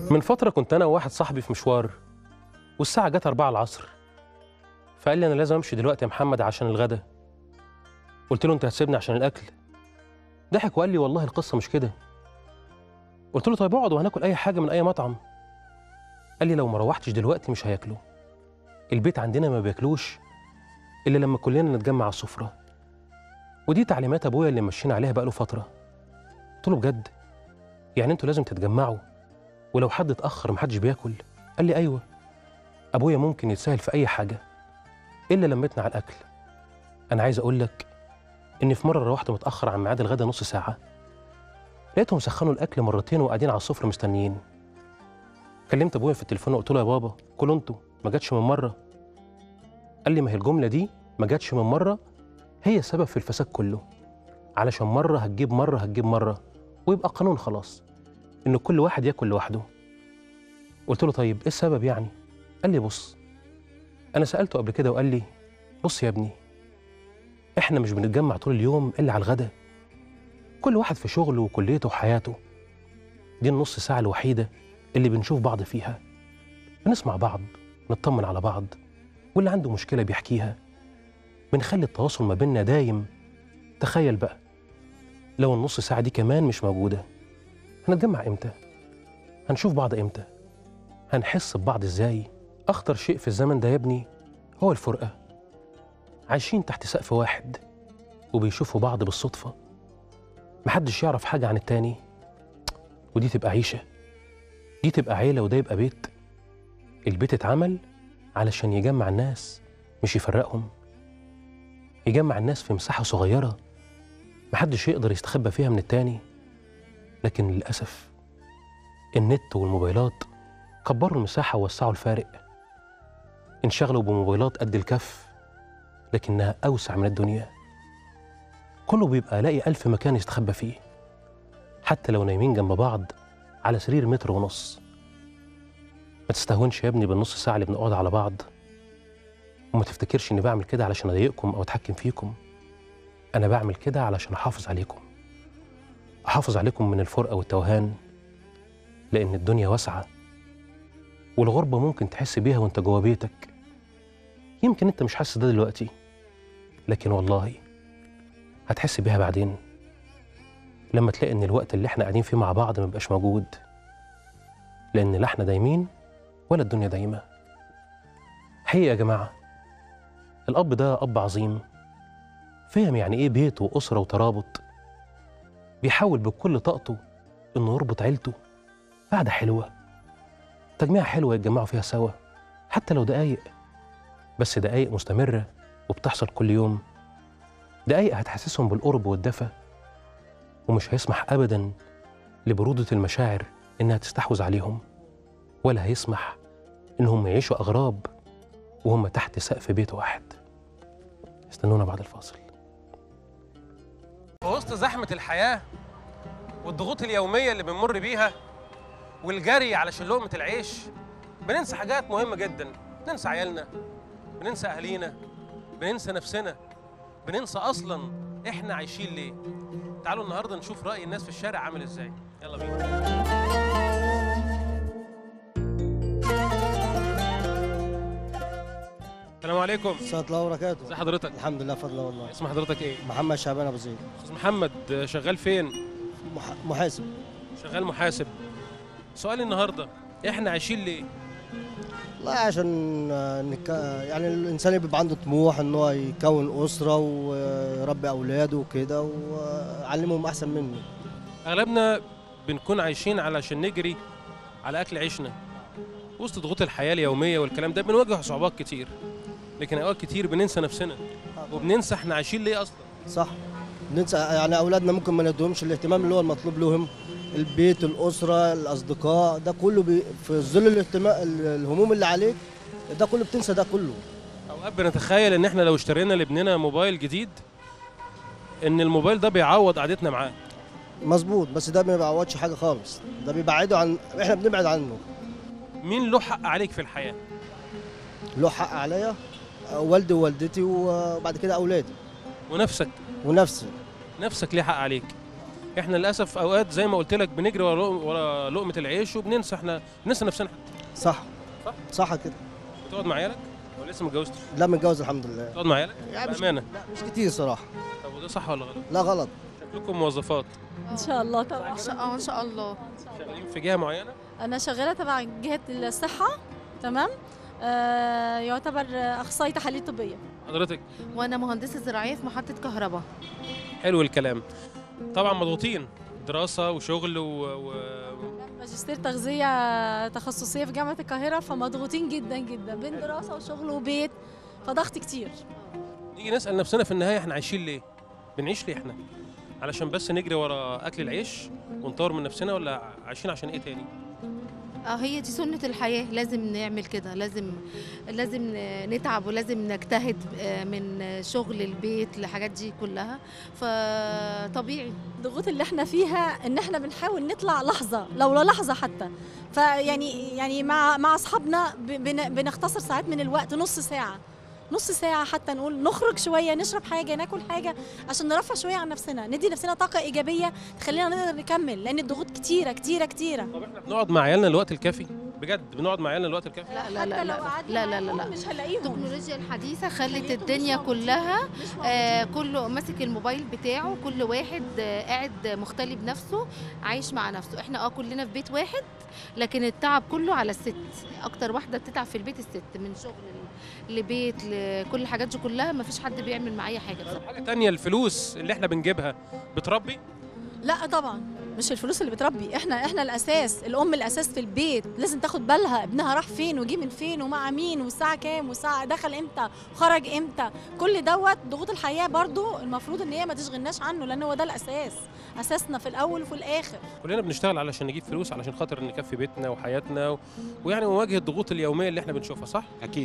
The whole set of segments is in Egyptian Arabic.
من فترة كنت أنا وواحد صاحبي في مشوار والساعة جت أربعة العصر فقال لي أنا لازم أمشي دلوقتي يا محمد عشان الغدا قلت له أنت هتسيبني عشان الأكل ضحك وقال لي والله القصة مش كده قلت له طيب اقعد وهناكل أي حاجة من أي مطعم قال لي لو ما روحتش دلوقتي مش هياكلوا البيت عندنا ما بياكلوش إلا لما كلنا نتجمع على السفرة ودي تعليمات أبويا اللي ماشيين عليها بقاله فترة قلت له بجد يعني انتوا لازم تتجمعوا ولو حد اتأخر محدش بياكل قال لي أيوة أبويا ممكن يتساهل في أي حاجة إلا لمتنا على الأكل أنا عايز أقول لك إني في مرة روحت متأخر عن ميعاد الغدا نص ساعة لقيتهم سخنوا الأكل مرتين وقاعدين على السفرة مستنيين كلمت أبويا في التليفون وقلت له يا بابا كلوا انتوا ما جاتش من مرة قال لي ما هي الجملة دي ما جاتش من مرة هي سبب في الفساد كله علشان مرة هتجيب مرة هتجيب مرة ويبقى قانون خلاص إن كل واحد ياكل لوحده قلت له طيب إيه السبب يعني؟ قال لي بص أنا سألته قبل كده وقال لي بص يا ابني إحنا مش بنتجمع طول اليوم إلا على الغدا كل واحد في شغله وكليته وحياته دي النص ساعة الوحيدة اللي بنشوف بعض فيها بنسمع بعض نطمن على بعض واللي عنده مشكلة بيحكيها بنخلي التواصل ما بيننا دايم تخيل بقى لو النص ساعة دي كمان مش موجودة هنتجمع امتى؟ هنشوف بعض امتى؟ هنحس ببعض ازاي؟ أخطر شيء في الزمن ده يا ابني هو الفرقة عايشين تحت سقف واحد وبيشوفوا بعض بالصدفة محدش يعرف حاجة عن التاني ودي تبقى عيشة دي تبقى عيلة وده يبقى بيت البيت اتعمل علشان يجمع الناس مش يفرقهم يجمع الناس في مساحة صغيرة محدش يقدر يستخبى فيها من التاني لكن للأسف النت والموبايلات كبروا المساحة ووسعوا الفارق انشغلوا بموبايلات قد الكف لكنها أوسع من الدنيا كله بيبقى لاقي ألف مكان يستخبى فيه حتى لو نايمين جنب بعض على سرير متر ونص ما تستهونش يا ابني بالنص ساعة اللي بنقعد على بعض وما تفتكرش إني بعمل كده علشان أضايقكم أو أتحكم فيكم أنا بعمل كده علشان أحافظ عليكم أحافظ عليكم من الفرقة والتوهان لأن الدنيا واسعة والغربة ممكن تحس بيها وأنت جوا بيتك يمكن أنت مش حاسس ده دلوقتي لكن والله هتحس بيها بعدين لما تلاقي إن الوقت اللي إحنا قاعدين فيه مع بعض مبقاش موجود لأن لا إحنا دايمين ولا الدنيا دايمة حقيقة يا جماعة الأب ده أب عظيم فهم يعني إيه بيت وأسرة وترابط بيحاول بكل طاقته إنه يربط عيلته قعدة حلوة تجميعة حلوة يتجمعوا فيها سوا حتى لو دقايق بس دقايق مستمرة وبتحصل كل يوم دقايق هتحسسهم بالقرب والدفى ومش هيسمح أبدا لبرودة المشاعر إنها تستحوذ عليهم ولا هيسمح إنهم يعيشوا أغراب وهم تحت سقف بيت واحد استنونا بعد الفاصل في وسط زحمة الحياة والضغوط اليومية اللي بنمر بيها والجري علشان لقمة العيش بننسى حاجات مهمة جدا بننسى عيالنا بننسى أهالينا بننسى نفسنا بننسى أصلا إحنا عايشين ليه تعالوا النهاردة نشوف رأي الناس في الشارع عامل إزاي يلا بينا السلام عليكم السلام الله وبركاته ازي حضرتك الحمد لله فضل والله اسم حضرتك ايه محمد شعبان ابو زيد استاذ محمد آه، شغال فين مح... محاسب شغال محاسب سؤالي النهارده احنا عايشين ليه والله عشان آه، نك... يعني الانسان بيبقى عنده طموح ان هو يكون اسره ويربي اولاده وكده ويعلمهم احسن منه اغلبنا بنكون عايشين علشان نجري على اكل عيشنا وسط ضغوط الحياه اليوميه والكلام ده بنواجه صعوبات كتير لكن اوقات كتير بننسى نفسنا وبننسى احنا عايشين ليه اصلا صح ننسى يعني اولادنا ممكن ما ندهمش الاهتمام اللي هو المطلوب لهم البيت الاسره الاصدقاء ده كله بي... في ظل الاهتمام الهموم اللي عليك ده كله بتنسى ده كله اوقات بنتخيل ان احنا لو اشترينا لابننا موبايل جديد ان الموبايل ده بيعوض قعدتنا معاه مظبوط بس ده ما بيعوضش حاجه خالص ده بيبعده عن احنا بنبعد عنه مين له حق عليك في الحياه له حق عليا آه، والدي ووالدتي وبعد كده اولادي ونفسك ونفسي نفسك ليه حق عليك احنا للاسف اوقات زي ما قلت لك بنجري ورا لقم- ورا لقمه العيش وبننسى احنا بننسى نفسنا صح صح؟ صح كده بتقعد مع عيالك ولا لسه ما اتجوزتش لا متجوز الحمد لله بتقعد مع عيالك يعني مش بامانه لا مش كتير صراحه طب وده صح ولا غلط لا غلط شكلكم موظفات ان شاء الله طبعا ان شاء الله ان شاء الله شغالين في جهه معينه انا شغاله تبع جهه الصحه تمام آه يعتبر اخصائي تحاليل طبيه حضرتك وانا مهندسه زراعيه في محطه كهرباء حلو الكلام طبعا مضغوطين دراسه وشغل و... و... ماجستير تغذيه تخصصيه في جامعه القاهره فمضغوطين جدا جدا بين دراسه وشغل وبيت فضغط كتير نيجي نسال نفسنا في النهايه احنا عايشين ليه بنعيش ليه احنا علشان بس نجري ورا اكل العيش ونطور من نفسنا ولا عايشين عشان ايه تاني اه هي دي سنه الحياه لازم نعمل كده لازم لازم نتعب ولازم نجتهد آه، من شغل البيت لحاجات دي كلها فطبيعي الضغوط اللي احنا فيها ان احنا بنحاول نطلع لحظه لو لحظه حتى فيعني يعني مع مع اصحابنا ب- بن- بنختصر ساعات من الوقت نص ساعه نص ساعة حتى نقول نخرج شوية نشرب حاجة ناكل حاجة عشان نرفع شوية عن نفسنا ندي نفسنا طاقة إيجابية تخلينا نقدر نكمل لأن الضغوط كتيرة كتيرة كتيرة طب احنا بنقعد مع عيالنا الوقت الكافي بجد بنقعد مع عيالنا الوقت الكافي لا لا حتى لا لو لا قعدنا لا لا لا, معاهم لا. مش هنلاقيهم التكنولوجيا الحديثة خلت خليتهم الدنيا مش موجودين. كلها مش آه موجودين. كله ماسك الموبايل بتاعه كل واحد آه قاعد مختلي بنفسه عايش مع نفسه احنا اه كلنا في بيت واحد لكن التعب كله على الست اكتر واحده بتتعب في البيت الست من شغل ل- لبيت لكل الحاجات دي كلها مفيش حد بيعمل معايا حاجه بصراحه حاجه تانية الفلوس اللي احنا بنجيبها بتربي لا طبعا مش الفلوس اللي بتربي احنا احنا الاساس الام الاساس في البيت لازم تاخد بالها ابنها راح فين وجي من فين ومع مين والساعه كام والساعه دخل امتى وخرج امتى كل دوت ضغوط الحياه برضو المفروض ان هي ما تشغلناش عنه لان هو ده الاساس اساسنا في الاول وفي الاخر كلنا بنشتغل علشان نجيب فلوس علشان خاطر نكفي بيتنا وحياتنا و... ويعني نواجه الضغوط اليوميه اللي احنا بنشوفها صح اكيد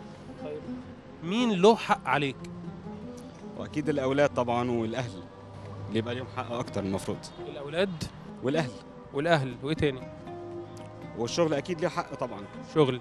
مين له حق عليك واكيد الاولاد طبعا والاهل اللي يبقى لهم حق اكتر المفروض الاولاد والاهل والاهل وايه تاني والشغل اكيد له حق طبعا شغل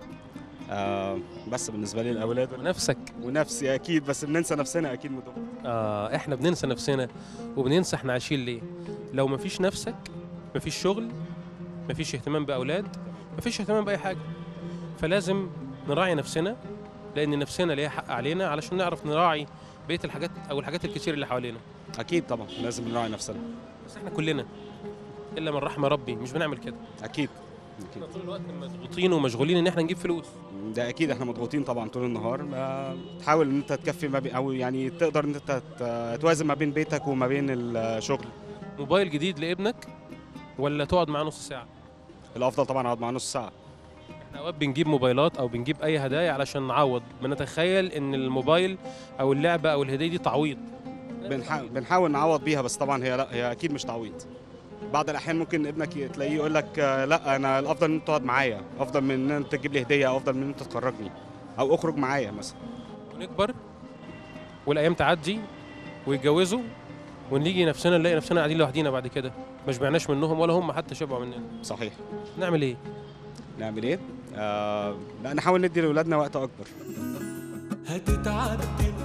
آه بس بالنسبه لي الاولاد ونفسك ونفسي اكيد بس بننسى نفسنا اكيد من دول آه احنا بننسى نفسنا وبننسى احنا عايشين ليه لو مفيش نفسك مفيش شغل مفيش اهتمام باولاد مفيش اهتمام باي حاجه فلازم نراعي نفسنا لان نفسنا ليها حق علينا علشان نعرف نراعي بقيه الحاجات او الحاجات الكتير اللي حوالينا اكيد طبعا لازم نراعي نفسنا بس احنا كلنا الا من رحم ربي مش بنعمل كده اكيد اكيد احنا طول الوقت مضغوطين ومشغولين ان احنا نجيب فلوس ده اكيد احنا مضغوطين طبعا طول النهار آه، تحاول ان انت تكفي ما بين او يعني تقدر ان انت ت- توازن ما بين بيتك وما بين الشغل موبايل جديد لابنك ولا تقعد معاه نص ساعه الافضل طبعا اقعد مع نص ساعه احنا اوقات بنجيب موبايلات او بنجيب اي هدايا علشان نعوض بنتخيل ان الموبايل او اللعبه او الهديه دي تعويض بنحاول بنحاول نعوض بيها بس طبعا هي لا هي اكيد مش تعويض بعض الاحيان ممكن ابنك ي- تلاقيه يقول لك آه، لا انا الافضل ان انت تقعد معايا افضل من ان انت تجيب لي هديه او افضل من ان انت تخرجني او اخرج معايا مثلا ونكبر والايام تعدي ويتجوزوا ونيجي نفسنا نلاقي نفسنا قاعدين لوحدينا بعد كده ما شبعناش منهم ولا هم حتى شبعوا مننا صحيح نعمل ايه نعمل ايه آه لا نحاول ندي لاولادنا وقت اكبر هتتعدل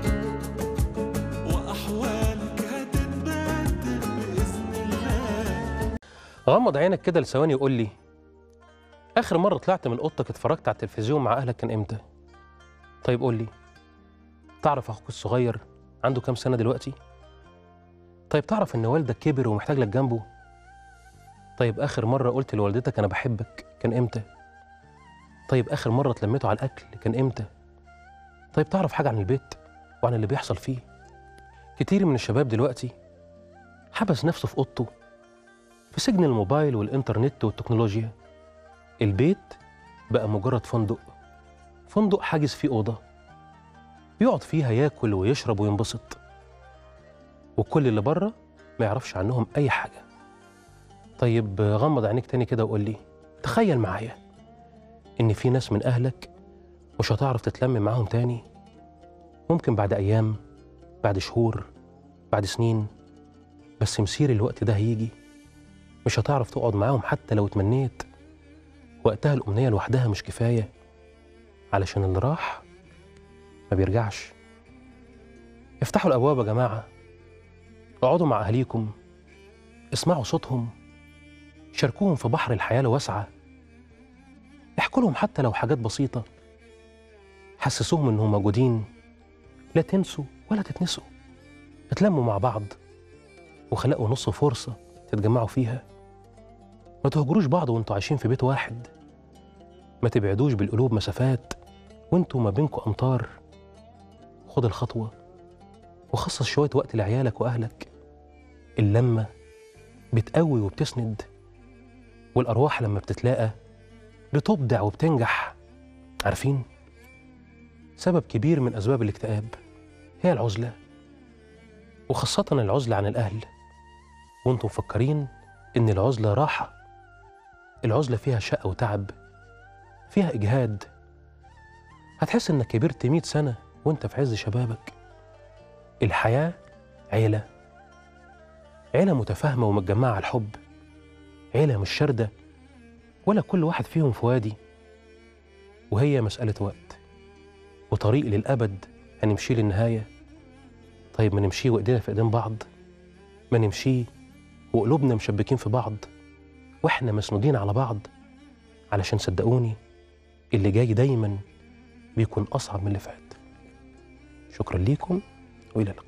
وأحوالك هتتبدل بإذن الله غمض عينك كده لثواني وقول لي اخر مره طلعت من اوضتك اتفرجت على التلفزيون مع اهلك كان امتى طيب قول لي تعرف اخوك الصغير عنده كام سنه دلوقتي طيب تعرف ان والدك كبر ومحتاج لك جنبه طيب اخر مره قلت لوالدتك انا بحبك كان امتى طيب اخر مره اتلميتوا على الاكل كان امتى طيب تعرف حاجه عن البيت وعن اللي بيحصل فيه كتير من الشباب دلوقتي حبس نفسه في اوضته في سجن الموبايل والإنترنت والتكنولوجيا البيت بقى مجرد فندق فندق حاجز فيه أوضة يقعد فيها ياكل ويشرب وينبسط وكل اللي بره ما يعرفش عنهم أي حاجة طيب غمض عينيك تاني كده وقول لي تخيل معايا إن في ناس من أهلك مش هتعرف تتلم معاهم تاني ممكن بعد أيام بعد شهور بعد سنين بس مسير الوقت ده هيجي مش هتعرف تقعد معاهم حتى لو اتمنيت وقتها الأمنية لوحدها مش كفاية علشان اللي راح ما بيرجعش افتحوا الأبواب يا جماعة اقعدوا مع أهليكم اسمعوا صوتهم شاركوهم في بحر الحياة الواسعة احكوا لهم حتى لو حاجات بسيطة حسسوهم انهم موجودين لا تنسوا ولا تتنسوا اتلموا مع بعض وخلقوا نص فرصة تتجمعوا فيها ما تهجروش بعض وانتوا عايشين في بيت واحد ما تبعدوش بالقلوب مسافات وانتوا ما بينكوا أمطار خد الخطوة وخصص شوية وقت لعيالك وأهلك اللمة بتقوي وبتسند والأرواح لما بتتلاقى بتبدع وبتنجح عارفين سبب كبير من أسباب الاكتئاب هي العزلة وخاصة العزلة عن الأهل وانتم مفكرين إن العزلة راحة العزلة فيها شقة وتعب فيها إجهاد هتحس إنك كبرت مئة سنة وانت في عز شبابك الحياة عيلة عيلة متفاهمة ومتجمعة على الحب عيلة مش شاردة ولا كل واحد فيهم في وادي وهي مسألة وقت وطريق للأبد هنمشي للنهاية طيب ما نمشيه وإيدينا في إيدين بعض ما نمشيه وقلوبنا مشبكين في بعض وإحنا مسنودين على بعض علشان صدقوني اللي جاي دايما بيكون أصعب من اللي فات شكرا ليكم وإلى اللقاء